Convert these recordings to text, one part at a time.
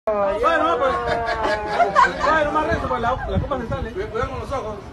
Bueno, no, pues. Bueno, más reto, pues la, la copa se sale. Cuidado con los ojos.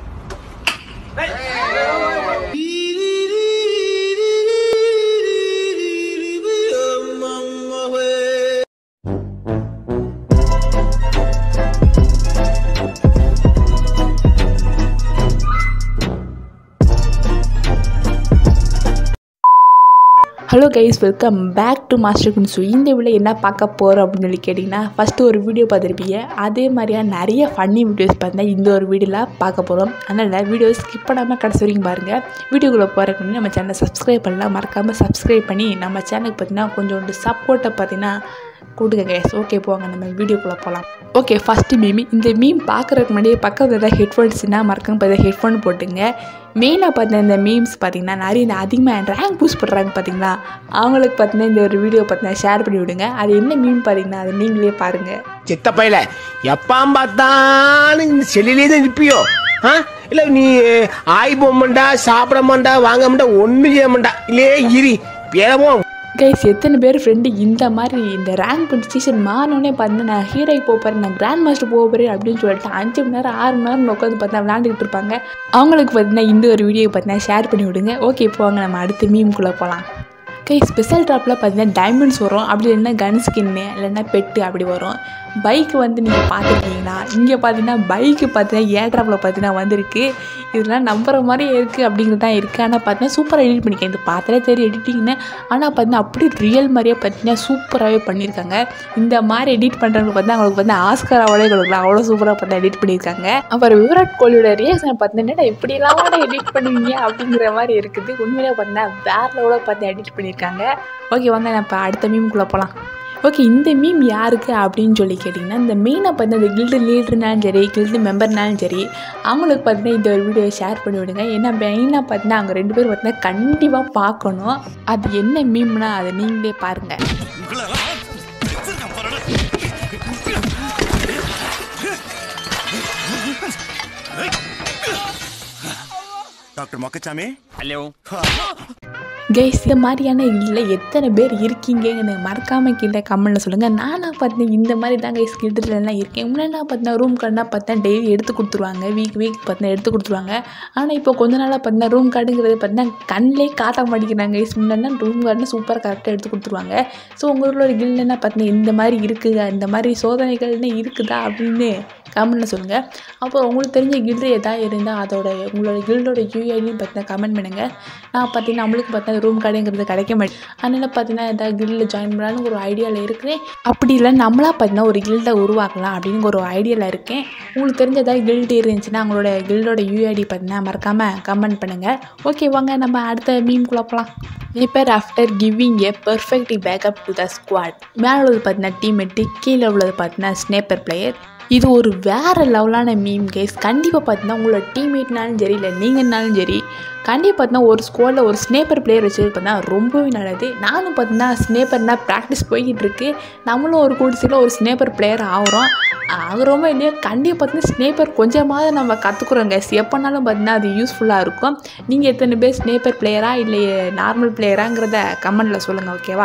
Hello guys welcome back to master குன்சு இந்த video என்ன பார்க்க போகிறோம் அப்படின்னு சொல்லி கேட்டிங்கன்னா ஃபஸ்ட்டு ஒரு வீடியோ பார்த்துருப்பீங்க அதே மாதிரியா நிறைய ஃபன்னி வீடியோஸ் பார்த்தா இந்த ஒரு வீடியோவில் பார்க்க போகிறோம் அதனால் வீடியோ ஸ்கிப் பண்ணாமல் கடைசி வரைக்கும் பாருங்கள் வீடியோக்குள்ளே போகிறதுக்கு முன்னாடி நம்ம சேனலை சப்ஸ்கிரைப் பண்ணலாம் மறக்காமல் சப்ஸ்கிரைப் பண்ணி நம்ம சேனலுக்கு பார்த்தீங்கன்னா கொஞ்சோண்டு சப்போர்ட்டை பார்த்தீங்கன்னா கொடுங்க கைஸ் ஓகே போங்க நம்ம வீடியோக்குள்ளே போகலாம் ஓகே ஃபஸ்ட்டு மீம் இந்த மீம் பார்க்குறதுக்கு முன்னாடி பக்கத்தில் ஏதாவது ஹெட்ஃபோன்ஸ்னா மறக்காம பார்த்து ஹெட்ஃபோன் போட்டுங்க மெயினாக பார்த்தீங்கன்னா இந்த மீம்ஸ் பார்த்தீங்கன்னா நிறைய இந்த அதிகமாக ரேங்க் பூஸ்ட் பண்ணுறாங்க பார்த்தீங்களா அவங்களுக்கு பார்த்தீங்கன்னா இந்த ஒரு வீடியோ பார்த்தீங்கன்னா ஷேர் பண்ணி விடுங்க அது என்ன மீம் பார்த்தீங்கன்னா அது நீங்களே பாருங்கள் செத்த பையல எப்பாம் பார்த்தாலும் இந்த செல்லிலே தான் நிற்பியோ ஆ இல்லை நீ ஆய் போக மாட்டா சாப்பிட மாட்டா வாங்க மாட்டா ஒன்றும் செய்ய மாட்டா இல்லையே இரி பேரமோ கைஸ் எத்தனை பேர் ஃப்ரெண்டு இந்த மாதிரி இந்த ரேங்க் பண்ணி சீசன் மாறினோடனே பார்த்தீங்கன்னா நான் ஹீரோக்கு போக போகிறேன் நான் கிராண்ட் மாஸ்டர் போக போகிறேன் அப்படின்னு சொல்லிட்டு அஞ்சு மணி நேரம் ஆறு மணி நேரம் உட்காந்து பார்த்தா விளாண்டுக்கிட்டு இருப்பாங்க அவங்களுக்கு பார்த்தீங்கன்னா இந்த ஒரு வீடியோ பார்த்தீங்கன்னா ஷேர் பண்ணி விடுங்க ஓகே போவாங்க நம்ம அடுத்த மீம்குள்ளே போகலாம் கை ஸ்பெஷல் ட்ராப்பில் பார்த்தீங்கன்னா டைமண்ட்ஸ் வரும் அப்படி இல்லைன்னா கன் ஸ்கின்னு இல்லைன்னா பெட்டு அப்படி வரும் பைக் வந்து நீங்கள் பார்த்துருக்கீங்களா இங்கே பார்த்தீங்கன்னா பைக்கு பார்த்தீங்கன்னா ஏர் ட்ராப்பில் பார்த்தீங்கன்னா வந்திருக்கு இதெல்லாம் நம்புற மாதிரி இருக்குது அப்படிங்கிறது தான் இருக்குது ஆனால் பார்த்தீங்கன்னா சூப்பராக எடிட் பண்ணியிருக்கேன் இது பார்த்தாலே தெரியும் எடிட்டிங்னு ஆனால் பார்த்தீங்கன்னா அப்படி ரியல் மாதிரியே பார்த்தீங்கன்னா சூப்பராகவே பண்ணியிருக்காங்க இந்த மாதிரி எடிட் பண்ணுறவங்க பார்த்தா அவங்களுக்கு வந்து ஆஸ்கர் அவார்டே கொடுக்கலாம் அவ்வளோ சூப்பராக பார்த்தா எடிட் பண்ணியிருக்காங்க அப்புறம் விராட் கோலியோட ரியாக்ஷன் பார்த்தீங்கன்னா இப்படியெல்லாம் எடிட் பண்ணுவீங்க அப்படிங்கிற மாதிரி இருக்குது உண்மையிலே பார்த்தீங்கன்னா வேற லெவலில் பார்த்து எடிட் பண்ணியிருக்காங்க ஓகே வாங்க நான் இப்போ அடுத்த மீமுக்குள்ளே போகலாம் ஓகே இந்த மீம் யாருக்கு அப்படின்னு சொல்லி கேட்டிங்கன்னா இந்த மெயினாக பார்த்தீங்கன்னா இந்த கில்டு லீடர்னாலும் சரி கில்டு மெம்பர்னாலும் சரி அவங்களுக்கு பார்த்தீங்கன்னா இந்த ஒரு வீடியோவை ஷேர் பண்ணி விடுங்க ஏன்னா மெயினாக பார்த்தீங்கன்னா அவங்க ரெண்டு பேரும் பார்த்தீங்கன்னா கண்டிப்பாக பார்க்கணும் அது என்ன மீம்னா அதை நீங்களே பாருங்கள் டாக்டர் மொக்கச்சாமி ஹலோ கைஸ் இந்த மாதிரியான இல்லை எத்தனை பேர் இருக்கீங்கன்னு மறக்காமல் கீழே கமெண்ட்டில் சொல்லுங்கள் நானாக பார்த்தேன் இந்த மாதிரி தான் கைஸ் கிட்டலாம் இருக்கேன் முன்னாடி பார்த்தா ரூம் கார்டுனா பார்த்தா டெய்லி எடுத்து கொடுத்துருவாங்க வீக் வீக் பார்த்தா எடுத்து கொடுத்துருவாங்க ஆனால் இப்போ கொஞ்ச நாளாக பார்த்தா ரூம் கார்டுங்கிறது பார்த்தீங்கன்னா கண்ணிலே காட்ட மாட்டேங்கிறாங்க கைஸ் முன்னாடினா ரூம் கார்டுனா சூப்பராக கரெக்டாக எடுத்து கொடுத்துருவாங்க ஸோ உங்களோட கில்டுனா பார்த்தீங்கன்னா இந்த மாதிரி இருக்குதா இந்த மாதிரி சோதனைகள்னு இருக்குதா அப்படின்னு கமெண்ட்டில் சொல்லுங்கள் அப்புறம் உங்களுக்கு தெரிஞ்ச கில்டு எதாவது இருந்தால் அதோட உங்களோட கில்டோட யூஐடியும் பார்த்தீங்கன்னா கமெண்ட் பண்ணுங்கள் நான் பார்த்தீங்கன்னா நம்மளுக்கு பார்த்தா ரூம் கடைங்கிறது கிடைக்க மாட்டேன் அதனால் பார்த்தீங்கன்னா ஏதாவது கில்டில் ஜாயின் பண்ணலான்னு ஒரு ஐடியாவில் இருக்கிறேன் அப்படி இல்லை நம்மளாக பார்த்தீங்கன்னா ஒரு கில்டை உருவாக்கலாம் அப்படின்னு ஒரு ஐடியாவில் இருக்கேன் உங்களுக்கு தெரிஞ்ச ஏதாவது கில்டு இருந்துச்சுன்னா உங்களோட கில்டோட யூஐடி பார்த்தீங்கன்னா மறக்காமல் கமெண்ட் பண்ணுங்கள் ஓகே வாங்க நம்ம அடுத்த மீம் குழப்பலாம் பேர் after giving a perfect backup to the squad மேலே உள்ளது பார்த்தீங்கன்னா டீமெட்டு கீழே உள்ளது பார்த்தீங்கன்னா ஸ்னேப்பர் பிளேயர் இது ஒரு வேறு லெவலான மீம் கேஸ் கண்டிப்பாக பார்த்தீங்கன்னா உங்களோட டீம்மேட்னாலும் சரி இல்லை நீங்கன்னாலும் சரி கண்டிப்பாக பார்த்தீங்கன்னா ஒரு ஸ்குவாடில் ஒரு ஸ்னேப்பர் பிளேயர் வச்சு பார்த்தீங்கன்னா ரொம்பவே நல்லது நானும் பார்த்தீங்கன்னா ஸ்னேப்பர்னா ப்ராக்டிஸ் போய்கிட்டு இருக்கு நம்மளும் ஒரு கூடிசியில் ஒரு ஸ்னேப்பர் பிளேயர் ஆகிறோம் ஆகிறோமோ இல்லையோ கண்டிப்பாக பார்த்தீங்கன்னா ஸ்னேப்பர் கொஞ்சமாவது நம்ம கற்றுக்குறோம் கேஸ் எப்போனாலும் பார்த்தீங்கன்னா அது யூஸ்ஃபுல்லாக இருக்கும் நீங்கள் எத்தனை பேர் ஸ்னேப்பர் பிளேயரா இல்லை நார்மல் பிளேயராங்கிறத கமெண்டில் சொல்லுங்கள் ஓகேவா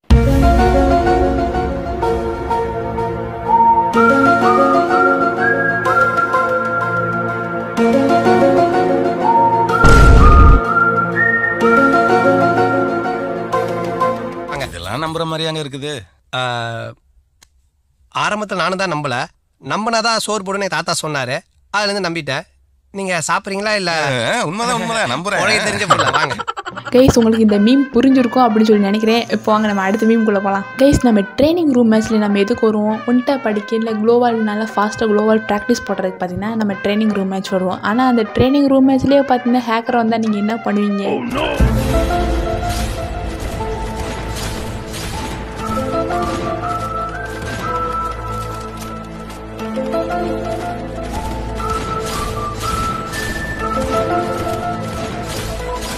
இதெல்லாம் நம்புற மாதிரியாங்க இருக்குது ஆரம்பத்தில் நானும் தான் நம்பல நம்பினாதான் சோறு போடுன்னு என் தாத்தா சொன்னாரு அதுலேருந்து நம்பிட்டேன் நீங்க சாப்பிட்றீங்களா இல்ல அஹ், உண்மைதான் உண்மைதான் நம்புறேன் உனக்கு தெரிஞ்ச பொருளா வாங்க கைஸ் உங்களுக்கு இந்த மீம் புரிஞ்சிருக்கும் அப்படின்னு சொல்லி நினைக்கிறேன் இப்போ வாங்க நம்ம அடுத்த மீம்குள்ளே போகலாம் கைஸ் நம்ம ட்ரைனிங் ரூம் மேட்ச்சில் நம்ம எதுக்கு வருவோம் ஒன்ட்டா படிக்க இல்லை குளோவால் நல்லா ஃபாஸ்ட்டாக குளோவால் ப்ராக்டிஸ் பண்ணுறதுக்கு பார்த்தீங்கன்னா நம்ம ட்ரைனிங் ரூம் மேட்ச் வருவோம் ஆனால் அந்த ட்ரைனிங் ரூம் மேட்ச்லேயே பார்த்தீங்கன்னா ஹேக்கர் வந்தால் நீங்கள் என்ன பண்ணுவீங்க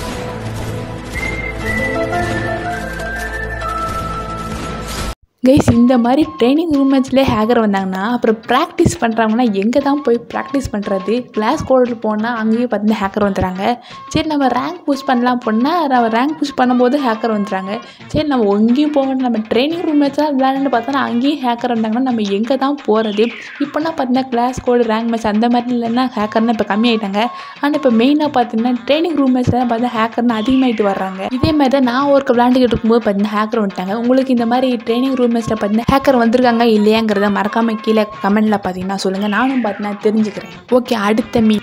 கைஸ் இந்த மாதிரி ட்ரைனிங் ரூம் மேட்ச்லேயே ஹேக்கர் வந்தாங்கன்னா அப்புறம் ப்ராக்டிஸ் பண்ணுறாங்கன்னா எங்கே தான் போய் ப்ராக்டிஸ் பண்ணுறது கிளாஸ் கோடில் போனால் அங்கேயும் பார்த்தீங்கன்னா ஹேக்கர் வந்துடுறாங்க சரி நம்ம ரேங்க் புஷ் பண்ணலாம் போனால் நம்ம ரேங்க் புஷ் பண்ணும்போது ஹேக்கர் வந்துடுறாங்க சரி நம்ம எங்கேயும் போக நம்ம ட்ரைனிங் ரூம் மேட்ச் தான் விளையாண்டு பார்த்தோன்னா அங்கேயும் ஹேக்கர் வந்தாங்கன்னா நம்ம எங்கே தான் போகிறது இப்போனா பார்த்தீங்கன்னா கிளாஸ் கோடு ரேங்க் மேட்ச் அந்த மாதிரி இல்லைன்னா ஹேக்கர்னு இப்போ கம்மியாயிட்டாங்க ஆனால் இப்போ மெயினாக பார்த்தீங்கன்னா ட்ரைனிங் ரூம் மேட்ச்சில் தான் பார்த்தா ஹேக்கர்னு அதிகமாகிட்டு வர்றாங்க இதே மாதிரி தான் நான் ஒரு விளையாண்டுக்கிட்டு இருக்கும்போது பார்த்தீங்கன்னா ஹேக்கர் வந்துட்டாங்க உங்களுக்கு இந்த மாதிரி ட்ரைனிங் ரூம் மேட்ச்சில் பார்த்தீங்கன்னா ஹேக்கர் வந்திருக்காங்க இல்லையாங்கிறத மறக்காமல் கீழே கமெண்ட்டில் பார்த்தீங்கன்னா சொல்லுங்கள் நானும் பார்த்தீங்கன்னா தெரிஞ்சுக்கிறேன் ஓகே அடுத்த மீ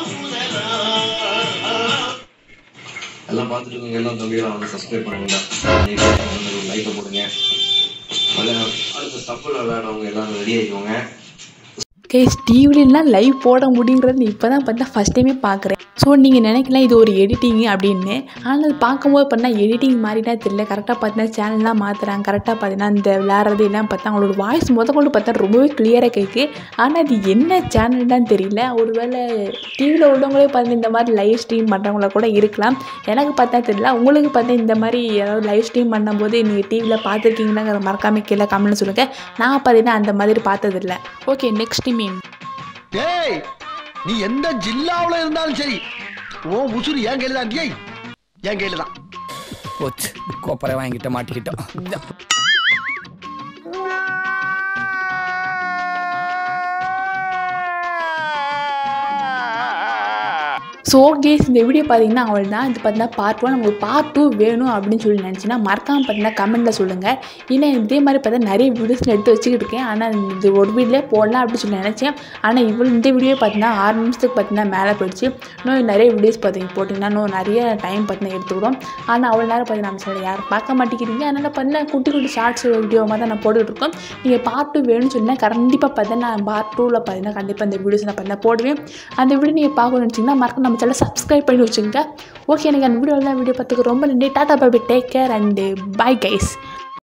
எல்லாம் பார்த்துட்டு இருக்கவங்க எல்லாம் தம்பிகளை வந்து சப்ஸ்கிரைப் பண்ணுங்க லைக்கை போடுங்க விளையா- அடுத்த ஸ்டப்பில் விளையாடவங்க எல்லாரும் ரெடி ஆகிக்கோங்க கேஸ் டிவிலலாம் லைவ் போட முடியுங்கிறது இப்போ தான் பார்த்தா ஃபஸ்ட் டைமே பார்க்குறேன் ஸோ நீங்கள் நினைக்கலாம் இது ஒரு எடிட்டிங் அப்படின்னு ஆனால் அது பார்க்கும்போது பார்த்தா எடிட்டிங் மாதிரிலாம் தெரியல கரெக்டாக பார்த்தீங்கன்னா சேனல்லாம் மாற்றுறாங்க கரெக்டாக பார்த்தீங்கன்னா இந்த விளையாடுறது எல்லாம் பார்த்தா அவங்களோட வாய்ஸ் முத கொண்டு பார்த்தா ரொம்பவே கிளியராக கேட்கு ஆனால் அது என்ன சேனல் தான் தெரியல ஒருவேளை டிவியில் உள்ளவங்களே பார்த்து இந்த மாதிரி லைவ் ஸ்ட்ரீம் பண்ணுறவங்கள கூட இருக்கலாம் எனக்கு பார்த்தா தெரியல உங்களுக்கு பார்த்தா இந்த மாதிரி ஏதாவது லைவ் ஸ்ட்ரீம் பண்ணும்போது நீங்கள் டிவியில் பார்த்துருக்கீங்களாங்கிற மறக்காம கீழே கமெண்ட்ல சொல்லுங்கள் நான் பார்த்தீங்கன்னா அந்த மாதிரி பார்த்ததில்ல ஓகே நெக்ஸ்ட் மீன் டேய் நீ எந்த ஜில்லாவுல இருந்தாலும் சரி ஓ உசுறு என் கையில தான் டேய் என் கையில தான் போச்சு கோப்பரை வாங்கிட்ட மாட்டிக்கிட்டோம் ஸோ கேஸ் இந்த வீடியோ பார்த்தீங்கன்னா அவள் தான் இது பார்த்தீங்கன்னா பார்ட் ஒன் உங்களுக்கு பார்ட் டூ வேணும் அப்படின்னு சொல்லி நினச்சின்னா மறக்காமல் பார்த்தீங்கன்னா கமெண்ட்டில் சொல்லுங்கள் ஏன்னா இதே மாதிரி பார்த்தா நிறைய வீடியோஸ் எடுத்து வச்சுக்கிட்டு இருக்கேன் ஆனால் இது ஒரு வீடியோலே போடலாம் அப்படின்னு சொல்லி நினச்சேன் ஆனால் இவ்வளோ இந்த வீடியோ பார்த்தீங்கன்னா ஆறு நிமிஷத்துக்கு பார்த்தீங்கன்னா மேலே போயிடுச்சு இன்னும் நிறைய வீடியோஸ் பார்த்தீங்க போட்டிங்கன்னா இன்னும் நிறைய டைம் பார்த்தீங்கன்னா எடுத்துக்கிறோம் ஆனால் அவ்வளோ நேரம் பார்த்தீங்கன்னா நம்ம சேனல் யாரும் பார்க்க மாட்டேங்கிறீங்க அதனால் பார்த்தீங்கன்னா குட்டி குட்டி ஷார்ட்ஸ் வீடியோ மாதிரி தான் நான் போட்டுக்கிட்டு இருக்கோம் நீங்கள் பார்ட் டூ வேணும்னு சொன்னால் கண்டிப்பாக பார்த்தீங்கன்னா நான் பார்ட் டூவில் பார்த்தீங்கன்னா கண்டிப்பாக இந்த வீடியோஸ் நான் பார்த்தீங்கன்னா போடுவேன் அந்த வீடியோ நீங்கள் பார்க்கணும்னு வச்சிங்கன்னா மறக்க நம்ம சேனல் சப்ஸ்கிரைப் பண்ணி வச்சுக்கோங்க ஓகே எனக்கு அந்த வீடியோவில் வீடியோ பார்த்துக்க ரொம்ப நன்றி டாட்டா பாபி take care and bye guys